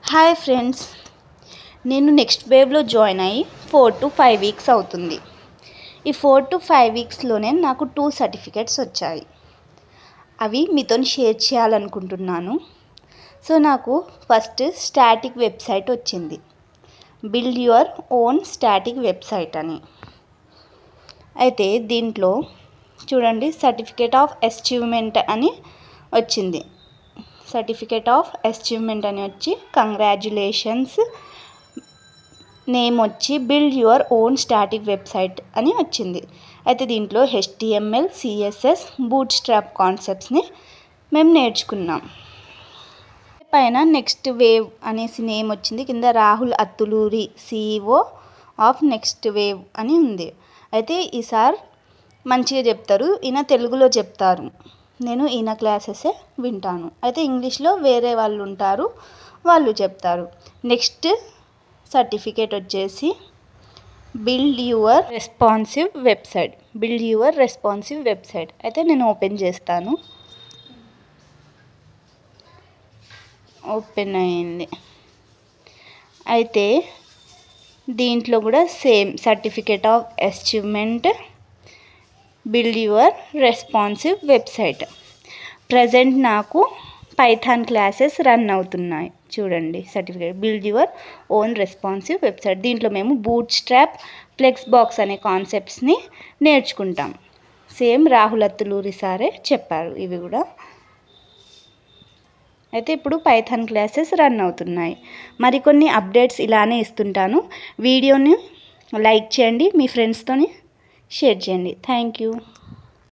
hi friends నేను next వేవ్లో join అయ్యి ఫోర్ టు ఫైవ్ వీక్స్ అవుతుంది ఈ ఫోర్ టు ఫైవ్ వీక్స్లోనే నాకు టూ సర్టిఫికెట్స్ వచ్చాయి అవి మీతో షేర్ చేయాలనుకుంటున్నాను సో నాకు ఫస్ట్ స్టాటిక్ వెబ్సైట్ వచ్చింది build your own static website అని అయితే దీంట్లో చూడండి సర్టిఫికేట్ ఆఫ్ అచీవ్మెంట్ అని వచ్చింది సర్టిఫికేట్ ఆఫ్ అచీవ్మెంట్ అని వచ్చి కంగ్రాచ్యులేషన్స్ నేమ్ వచ్చి build your own static website అని వచ్చింది అయితే దీంట్లో హెచ్టిఎంఎల్ సిఎస్ఎస్ బూట్ స్ట్రాప్ కాన్సెప్ట్స్ని మేము నేర్చుకున్నాం పైన నెక్స్ట్ వేవ్ అనేసి నేమ్ వచ్చింది కింద Rahul Attuluri CEO of next wave అని ఉంది అయితే ఈసారి మంచిగా చెప్తారు ఈయన తెలుగులో చెప్తారు నేను ఈయన క్లాసెసే వింటాను అయితే ఇంగ్లీష్లో వేరే వాళ్ళు ఉంటారు వాళ్ళు చెప్తారు నెక్స్ట్ సర్టిఫికేట్ వచ్చేసి build your responsive website build your responsive website అయితే నేను ఓపెన్ చేస్తాను ఓపెన్ అయింది అయితే దీంట్లో కూడా same certificate of achievement build your responsive website present నాకు పైథాన్ క్లాసెస్ రన్ అవుతున్నాయి చూడండి certificate build your own responsive website దీంట్లో మేము బూట్ స్ట్రాప్ ఫ్లెక్స్ బాక్స్ అనే కాన్సెప్ట్స్ని నేర్చుకుంటాం సేమ్ రాహుల్ అత్తులూరి సారే చెప్పారు ఇవి కూడా అయితే ఇప్పుడు పైథాన్ క్లాసెస్ రన్ అవుతున్నాయి మరికొన్ని అప్డేట్స్ ఇలానే ఇస్తుంటాను వీడియోని లైక్ చేయండి మీ ఫ్రెండ్స్తోని షేర్ చేయండి థ్యాంక్ యూ